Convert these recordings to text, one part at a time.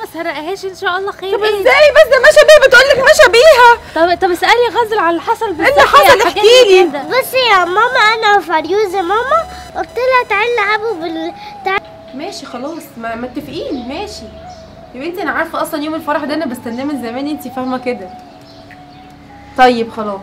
ما سرقهاش ان شاء الله خير طب ايه ازاي بس ده ماشيه بيها بتقول لك ماشيه بيها طب طب اسالي غزل على اللي حصل بالظبط اللي حصل يا احكي حاجات لي. كده. بصي يا ماما انا وفريوزه ماما قلت لها تعالي نلعبوا بال تعالي ماشي خلاص ما متفقين ماشي يا بنتي انا عارفه اصلا يوم الفرح ده انا بستناه من زمان انت فاهمه كده طيب خلاص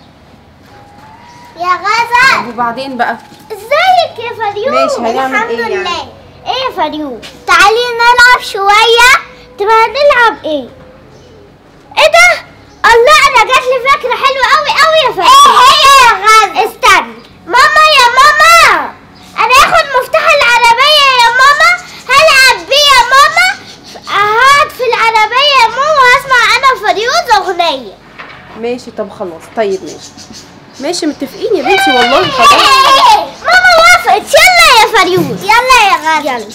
يا غزل طب وبعدين بقى ازيك يا فريوز ماشي، هنعمل الحمد إيه يعني؟ لله ايه يا فريوز تعالي نلعب شويه طب هنلعب ايه ايه ده الله انا جات لي فكره حلوه قوي قوي يا فريوز ايه هي يا غزل استني ماما يا ماما انا هاخد مفتاح العربيه يا ماما هلعب بيه يا ماما هقعد في العربيه يا ماما وهسمع انا وفريوز اغنيه ماشي طب خلاص طيب ماشي ماشي متفقين يا بنتي والله خلاص ماما وافقت يلا يا فريوز يلا يا غزل يلا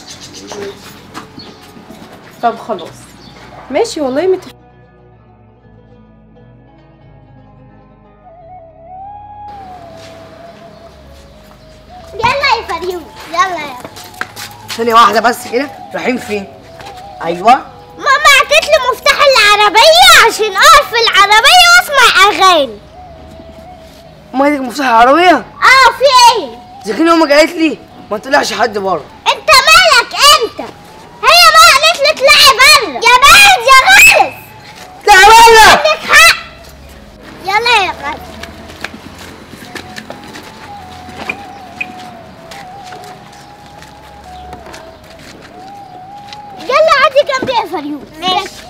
طب خلاص ماشي والله متفقين يلا يا فريوز يلا يا ثانية واحدة بس كده رايحين فين؟ أيوه ماما اعطت لي مفتاح العربية عشان اقف في العربية واسمع اغاني ما دي مفتاح العربية اه في ايه إذا كان يومك قالت لي ما تطلعش حد بره انت مالك انت هي ما قالت لي اطلعي بره يا بنت يا غلس لا ولا عندك حق يلا يا غلس يلا عادي جنبي يا فريوز ماشي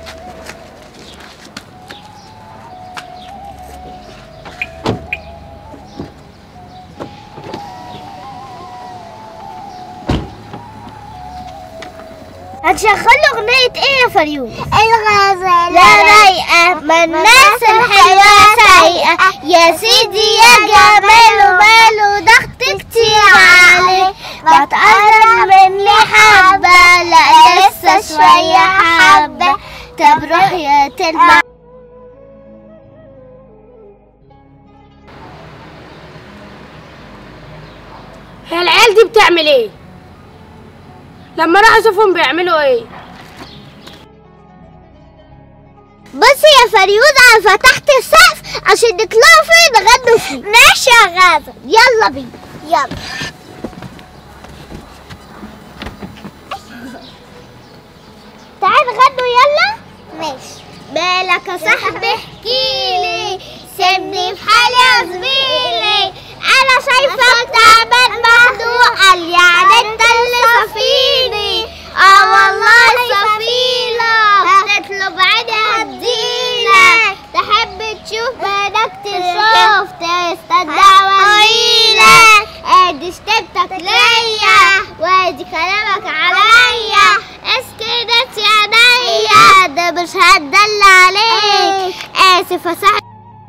هتشغل اغنية ايه يا فريوز؟ الغزالة لا رايقة ما الناس الحلوة سايقة يا سيدي يا جمال وماله ضغط كتير عليه بتقرب مني حبة لا لسه شوية حبة طب روح يا تلمع هي العيال دي بتعمل ايه لما راح اشوفهم بيعملوا ايه بصي يا فريوز انا فتحت السقف عشان نطلعوا فيه نغنوا فيه ماشي يا غازة يلا بينا يلا تعال غنوا يلا ماشي مالك يا صاحبي احكيلي سيبني في حالي يا زميلي انا شايفك تعبان مخنوق قال يعني انت اللي صفيني اه والله صفيلة تطلب عيني هديلك تحب تشوف بدك تشوف تستدعى وزيلك ادي شتمتك ليا وادي كلامك عليا اسكنت يا نيا ده مش هتدل عليك اسف يا صاحبي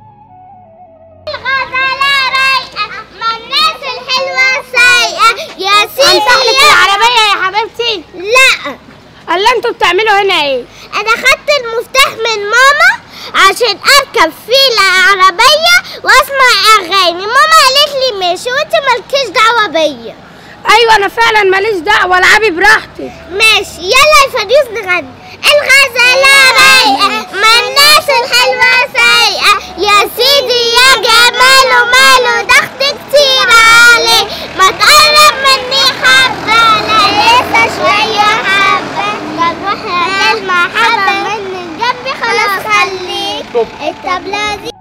الغزالة رايقة ما الناس الحلوة سايقة يا سيدي امسح لك العربيه يا حبيبتي لا قال انتوا بتعملوا هنا ايه انا خدت المفتاح من ماما عشان اركب في العربية واسمع اغاني ماما قالت لي ماشي وانت مالكيش دعوة بيا ايوه انا فعلا ماليش دعوه العبي براحتك ماشي يلا يا فريوز نغني الغزالة رايقة ما الناس الحلوة سايقة يا سيدي يا جمال وماله ضغط كتير عليه ما تقرب مني حبة لا لسه شوية حبة طب واحنا كلمة حبة من جنبي خلاص خليك الطبلة دي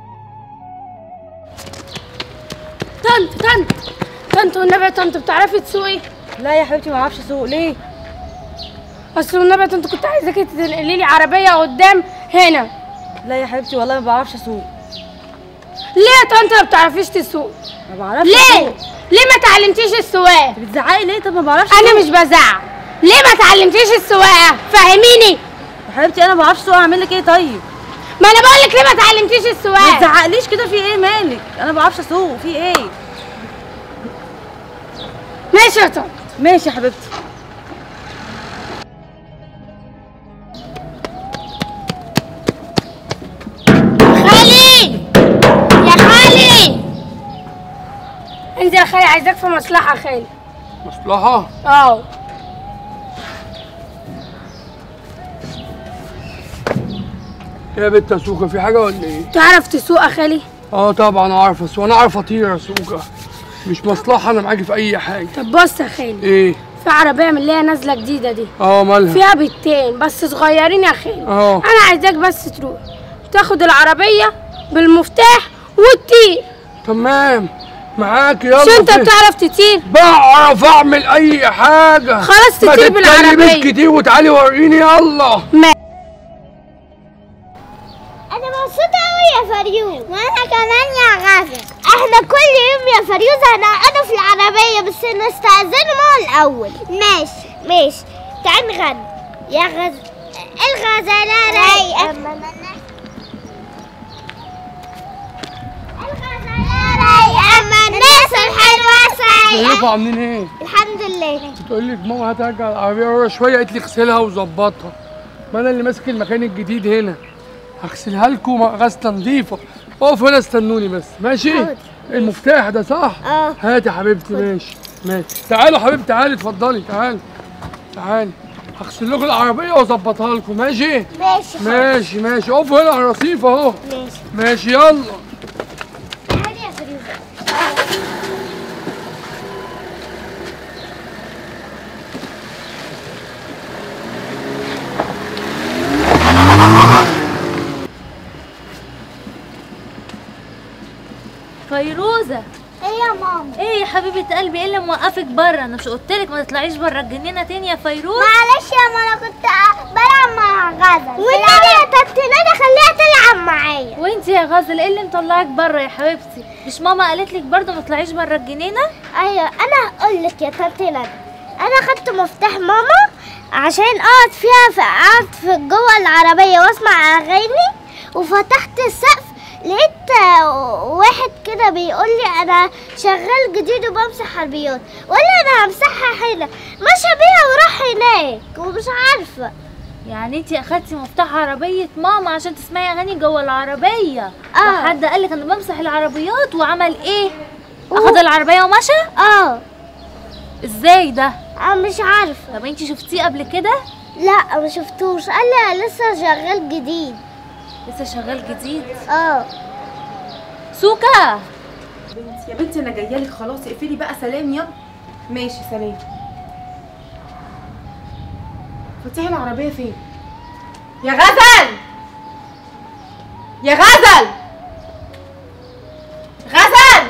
طنط طنط طنط والنبي يا طنط بتعرفي تسوقي لا يا حبيبتي ما اعرفش اسوق ليه اصل والنبي يا طنط كنت عايزاكي تنقلي لي عربيه قدام هنا لا يا حبيبتي والله ما بعرفش اسوق ليه يا طنط ما بتعرفيش تسوق ما بعرفش ليه أسوق. ليه ما تعلمتيش السواقه بتزعقي ليه طب ما بعرفش انا أسوق. مش بزعق ليه ما تعلمتيش السواقه فهميني يا حبيبتي انا ما بعرفش اسوق اعمل لك ايه طيب ما انا بقول لك ليه ما تعلمتيش ما السواقه تزعقليش كده في ايه مالك انا ما بعرفش اسوق في ايه ماشي يا طنط ماشي يا حبيبتي خالي يا خالي انزل يا خالي عايزاك في مصلحه يا خالي مصلحة اه يا بنت يا سوكا في حاجه ولا ايه تعرف تسوق يا خالي اه طبعا اعرف اسوق انا اعرف اطير يا سوكا مش مصلحه انا معاكي في اي حاجه طب بص يا خالي ايه في عربيه من اللي هي نازله جديده دي اه مالها فيها بيتين بس صغيرين يا خالي اه انا عايزاك بس تروح تاخد العربيه بالمفتاح وتطير تمام معاك يلا مش انت فين؟ بتعرف تطير بعرف اعمل اي حاجه خلاص ما تطير تتكلميش بالعربيه كتير وتعالي وريني يلا ما انا مبسوطه قوي يا فريوز وانا كمان يا غازل احنا كل يوم يا فريوز هنقعدوا في العربيه بس نستأذنوا ماما الاول ماشي ماشي تعال نغني يا غزل الغزاله رايقه الغزاله رايقه اما الناس الحلوه سايقه ازيكم عاملين ايه الحمد لله تقول لك ماما هترجع العربيه ورا شويه قالت لي اغسلها وظبطها ما انا اللي ماسك المكان الجديد هنا هغسلها لكم غسله نظيفه اقفوا هنا استنوني بس ماشي حاضر. المفتاح ده صح اه هاتي يا حبيبتي ماشي ماشي تعالوا حبيبتي تعالي اتفضلي تعالي تعالي هغسل لكم العربيه واظبطها لكم ماشي ماشي ماشي ماشي اقفوا هنا على الرصيف اهو ماشي ماشي يلا تعالي يا فريوز فيروزه ايه يا ماما ايه يا حبيبه قلبي ايه اللي موقفك بره انا مش قلت لك ما تطلعيش بره الجنينه تاني يا فيروز معلش يا ماما انا كنت بلعب مع غزل والنبي يا تاتي ندى خليها تلعب معايا وانت يا غزل ايه اللي مطلعك بره يا حبيبتي مش ماما قالت لك برضه ما تطلعيش بره الجنينه ايوه انا هقول لك يا تاتي ندى انا خدت مفتاح ماما عشان اقعد فيها في قعدت في جوه العربيه واسمع اغاني وفتحت السقف لقيت آه، واحد كده بيقول لي انا شغال جديد وبمسح عربيات ولا انا همسحها هنا مشى بيها وراح هناك ومش عارفه يعني انت اخدتي مفتاح عربيه ماما عشان تسمعي اغاني جوه العربيه اه. وحد قال لك انا بمسح العربيات وعمل ايه اخد العربيه ومشى اه ازاي ده انا مش عارفه طب انت شفتيه قبل كده لا ما شفتوش قال لي لسه شغال جديد لسه شغال جديد اه سوكا بنتي يا بنتي انا جايه لك خلاص اقفلي بقى سلام يلا ماشي سلام فتحي العربيه فين يا غزل يا غزل غزل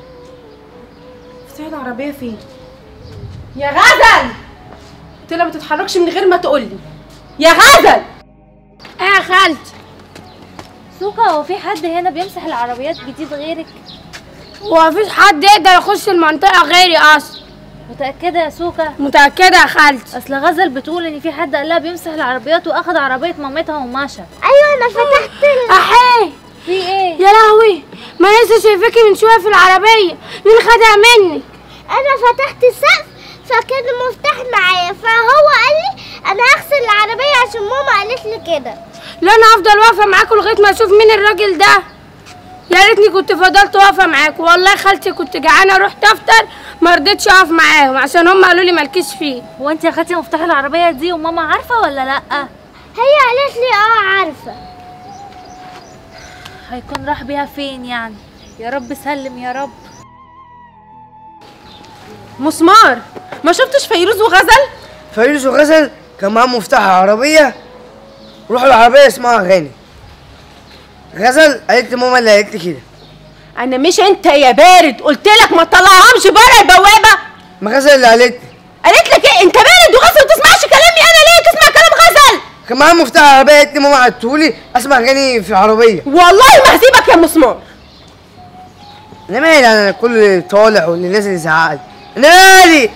فتحي العربيه فين يا غزل قلت لها ما تتحركش من غير ما تقولي يا غزل ايه يا خالتي سوكا هو في حد هنا بيمسح العربيات جديد غيرك هو مفيش حد يقدر يخش المنطقه غيري اصلا متاكده يا سوكا متاكده يا خالتي اصل غزل بتقول ان في حد قال لها بيمسح العربيات واخد عربيه مامتها ومشى ايوه انا فتحت ال- احي في ايه يا لهوي ما أنا لسه شايفاكي من شويه في العربيه مين خدها منك انا فتحت السقف فكان المفتاح معايا فهو قال لي انا هغسل العربيه عشان ماما قالت لي كده لا انا هفضل واقفه معاكم لغايه ما اشوف مين الراجل ده يا ريتني كنت فضلت واقفه معاكم والله خالتي كنت جعانه رحت افطر ما رضيتش اقف معاهم عشان هم قالوا لي مالكيش فيه هو انت اخدتي مفتاح العربيه دي وماما عارفه ولا لا هي قالت لي اه عارفه هيكون راح بيها فين يعني يا رب سلم يا رب مسمار ما شفتش فيروز وغزل فيروز وغزل كان معاهم مفتاح العربية روحوا العربية اسمها أغاني غزل قالت لي ماما اللي قالت لي كده انا مش انت يا بارد قلت لك ما تطلعهمش بره البوابه ما غزل اللي قالت لي قالت لك ايه انت بارد وغزل ما تسمعش كلامي انا ليه تسمع كلام غزل كان معاهم مفتاح العربية قالت لي ماما عدتهولي أسمع أغاني في العربية والله ما هسيبك يا مسمار أنا مالي أنا كل اللي طالع واللي نازل يزعقلي أنا مالي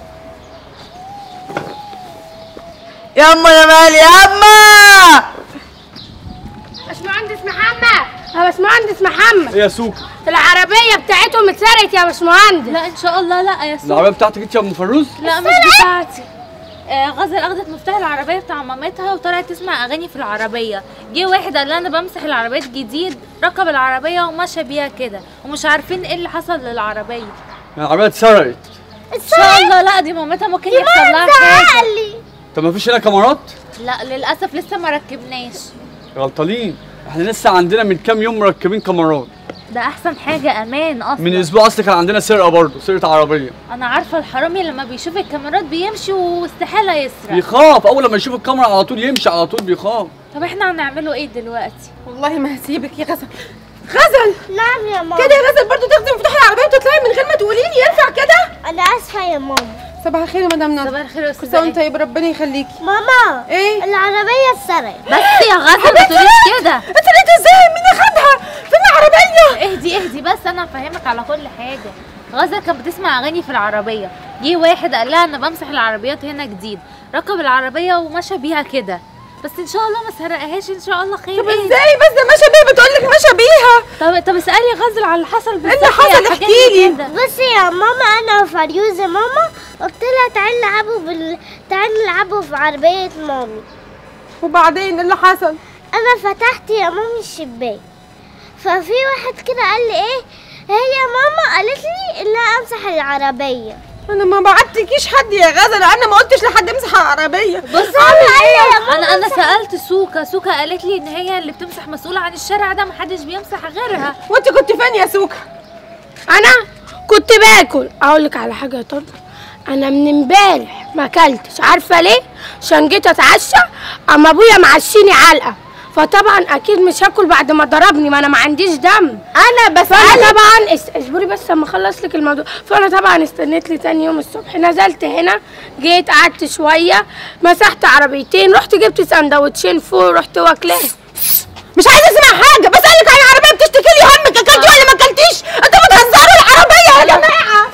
يا أما أنا مالي يا أما باشمهندس محمد يا باشمهندس محمد يا سوكا العربيه بتاعتهم اتسرقت يا باشمهندس لا ان شاء الله لا يا سوكا العربيه بتاعتك انت يا ام فروز لا مش بتاعتي آه غزل اخدت مفتاح العربيه بتاع مامتها وطلعت تسمع اغاني في العربيه جه واحد قال لها انا بمسح العربيات جديد ركب العربيه ومشى بيها كده ومش عارفين ايه اللي حصل للعربيه العربيه اتسرقت ان شاء الله لا دي مامتها ممكن يحصل لها حاجه لي طب ما فيش هنا كاميرات لا للاسف لسه ما ركبناش غلطانين احنا لسه عندنا من كام يوم مركبين كاميرات ده احسن حاجه امان اصلا من اسبوع اصل كان عندنا سرقه برضه سرقه عربيه انا عارفه الحرامي لما بيشوف الكاميرات بيمشي واستحاله يسرق بيخاف اول لما يشوف الكاميرا على طول يمشي على طول بيخاف طب احنا هنعمله ايه دلوقتي والله ما هسيبك يا غزل غزل نعم يا ماما كده يا غزل برضو تاخدي مفتاح العربيه وتطلعي من غير ما تقولي لي ينفع كده انا اسفه يا ماما صباح الخير يا مدام ندى صباح الخير يا كل استاذ سنه وانت إيه؟ طيب ربنا يخليكي ماما ايه العربيه اتسرقت بس يا غزل ما تقوليش كده انت لقيت ازاي مين اخدها فين العربيه اهدي اهدي بس انا هفهمك على كل حاجه غزل كانت بتسمع اغاني في العربيه جه واحد قال لها انا بمسح العربيات هنا جديد ركب العربيه ومشى بيها كده بس ان شاء الله ما سرقهاش ان شاء الله خير طب إيه؟ ازاي بس ده ماشيه بيها بتقول لك ماشيه بيها طب طب اسالي غزل على اللي حصل بالظبط اللي حصل هي احكي حكت لي. كده. بصي يا ماما انا وفريوزه ماما قلت لها تعالي نلعبوا بال... تعالي نلعبوا في عربيه مامي وبعدين إيه اللي حصل انا فتحت يا مامي الشباك ففي واحد كده قال لي ايه هي ماما قالت لي ان انا امسح العربيه انا ما بعتلكيش حد يا غزل انا ما قلتش لحد امسح العربيه بص انا انا انا سالت سوكا سوكا قالت لي ان هي اللي بتمسح مسؤوله عن الشارع ده محدش بيمسح غيرها وانت كنت فين يا سوكا انا كنت باكل اقول لك على حاجه يا طنط انا من امبارح ما اكلتش عارفه ليه عشان جيت اتعشى اما ابويا معشيني علقه فطبعا اكيد مش هاكل بعد ما ضربني ما انا ما عنديش دم انا بس فانا طبعا است- اصبري بس اما اخلص لك الموضوع فانا طبعا استنيت لي تاني يوم الصبح نزلت هنا جيت قعدت شويه مسحت عربيتين رحت جبت سندوتشين فول رحت واكلاه مش عايزه اسمع حاجه بسالك عن العربيه بتشتكي لي همك اكلتي ولا ما اكلتيش انتوا بتهزروا العربيه يا جماعه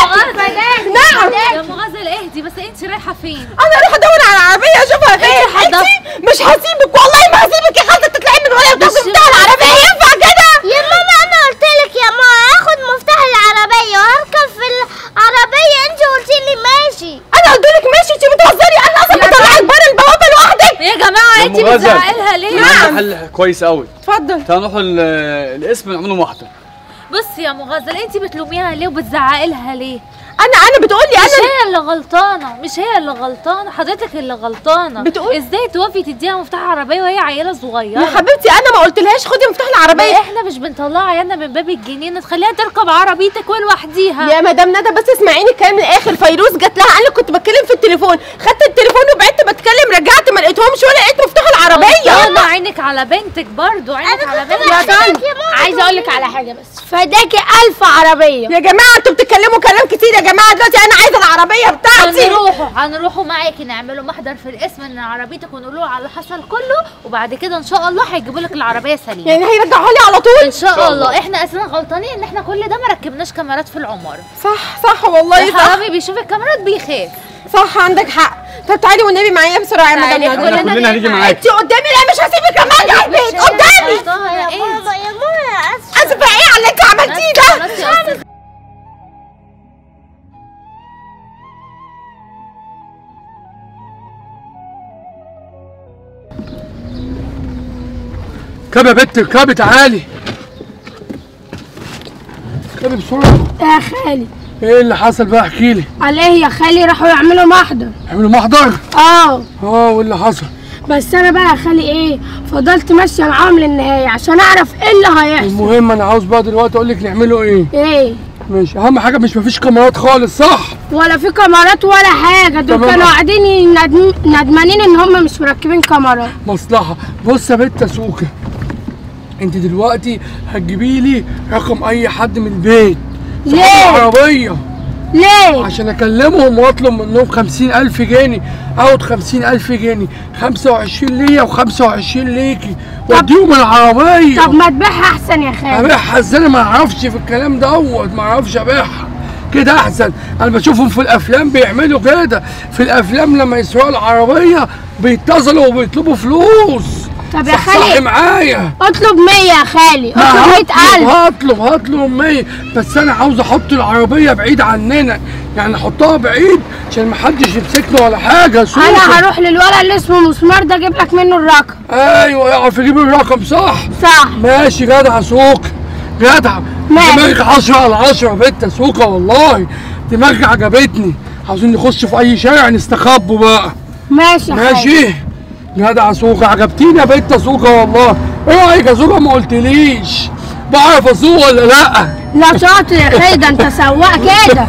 نعم يا مغازل اهدي بس انت رايحه فين انا اروح ادور على العربيه اشوفها فين حد- انت مش هسيبك والله ما هسيبك يا خالتة تطلعي من ورايا وتاخدي مفتاح العربيه ينفع كده يا ماما انا قلت لك يا ماما هاخد مفتاح العربيه وهركب في العربيه انت قلت لي ماشي انا قلت لك ماشي انت بتهزري انا اصلا بطلعك بره البوابه لوحدك يا جماعه يا انت أم غزل. بتزعقي لها ليه عندنا حل كويس قوي اتفضل تعالوا نروح ال- القسم نعمله محضر بصي يا مغازل انت بتلوميها ليه وبتزعقي لها ليه انا انا بتقولي مش انا هي اللي غلطانه مش هي اللي غلطانه حضرتك اللي غلطانه بتقول- ازاي توافي تديها مفتاح عربيه وهي عيله صغيره يا حبيبتي انا ما قلتلهاش خدي مفتاح ما العربيه احنا مش بنطلع عيالنا من باب الجنينه تخليها تركب عربيتك ولوحديها يا مدام ندى بس اسمعيني الكلام من الاخر فيروز جت لها قال لي كنت بتكلم في التليفون خدت التليفون وبعدت بتكلم رجعت ما لقيتهمش ولا لقيت مفتاح العربيه غلطانة عينك على بنتك برضو عينك على يا بنتك طنط عايزه اقول لك على حاجه بس فداكي الف عربيه يا جماعه انتوا بتتكلموا كلام كتير يا جماعه دلوقتي انا عايزه العربيه بتاعتي هنروحوا هنروحوا معاكي نعملوا محضر في الاسم ان عربيتك ونقول له على اللي حصل كله وبعد كده ان شاء الله هيجيبوا لك العربيه سليمه يعني هيرجعوا لي على طول ان شاء الله احنا اساسا غلطانين ان احنا كل ده ما ركبناش كاميرات في العماره صح صح والله صح الحرامي بيشوف الكاميرات بيخاف صح عندك حق طب تعالي والنبي معايا بسرعه يا تعالي، مدام كلنا ندى كلنا هنيجي معاكي انت قدامي لا مش هسيبك لما اجي البيت قدامي غلطانة، يا ايه؟ ماما يا ماما انا اسفه اسفه ايه على اللي انت عملتيه ده خلاص يا أستاذ. كاب يا بت اركبي تعالي اركبي بسرعه يا خالي ايه اللي حصل بقى احكي لي عليه يا خالي راحوا يعملوا محضر اعملوا محضر اه اه وايه اللي حصل بس انا بقى يا خالي ايه فضلت ماشيه معاهم للنهايه عشان اعرف ايه اللي هيحصل المهم انا عاوز بقى دلوقتي اقول لك نعمله ايه ايه ماشي اهم حاجه مش مفيش كاميرات خالص صح ولا في كاميرات ولا حاجه دول تمام. كانوا قاعدين يندم- ندمانين ان هم مش مركبين كاميرات مصلحه بص يا بت سوكه انت دلوقتي هتجيبي لي رقم اي حد من البيت صاحب ليه العربيه ليه عشان اكلمهم واطلب منهم خمسين الف جنيه اخد خمسين الف جنيه خمسة وعشرين ليا وخمسة وعشرين ليكي واديهم العربية طب ما تبيعها احسن يا خالي ابيعها ازاي انا ما اعرفش في الكلام دوت ما اعرفش ابيعها كده احسن انا بشوفهم في الافلام بيعملوا كده في الافلام لما يسرقوا العربية بيتصلوا وبيطلبوا فلوس طب يا صحصحي خالي معايا اطلب 100 يا خالي ما اطلب 100000 هطلب هطلب هطلب 100 بس انا عاوز احط العربيه بعيد عننا يعني احطها بعيد عشان ما حدش يمسكنا ولا حاجه سوسه انا هروح للولد اللي اسمه مسمار ده اجيب لك منه الرقم ايوه يعرف يجيب الرقم صح صح ماشي جدع سوق جدع ماشي. دماغك 10 على 10 بنت سوقه والله دماغك عجبتني عاوزين نخش في اي شارع نستخبوا بقى ماشي يا خالي ماشي جدع سوقه عجبتيني يا بنت سوقه والله ايه رايك يا زوجة ما قلتليش بعرف اسوق ولا لا لا شاطر يا خالد ده انت سواق كده